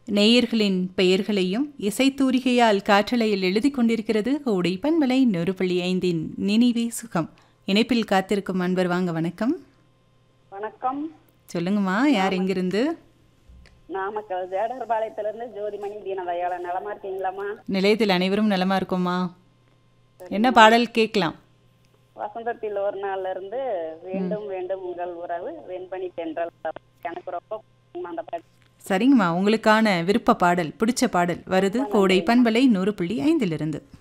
நேயர்களின் பெயர்களையும் இசைத்தூரிகையால் காற்றலையில் எழுதி கொண்டிருக்கிறது கோடை பண்பலை நூறு புள்ளி ஐந்தின் நினைவே சுகம் இணைப்பில் காத்திருக்கும் அன்பர் வாங்க வணக்கம் வணக்கம் சொல்லுங்கம்மா யார் எங்கிருந்து நாமக்கல் ஜேடர்பாளையத்திலிருந்து ஜோதிமணி தீனதயாளன் நலமா இருக்கீங்களாம்மா நிலையத்தில் அனைவரும் நலமா இருக்கோமா என்ன பாடல் கேட்கலாம் வசந்தத்தில் ஒரு நாள்ல இருந்து வேண்டும் வேண்டும் உங்கள் உறவு வெண்பனி தென்றல் எனக்கு ரொம்ப பிடிக்கும்மா அந்த பாட்டு சரிங்கம்மா உங்களுக்கான விருப்ப பாடல் பிடிச்ச பாடல் வருது கோடை பண்பலை நூறு புள்ளி ஐந்திலிருந்து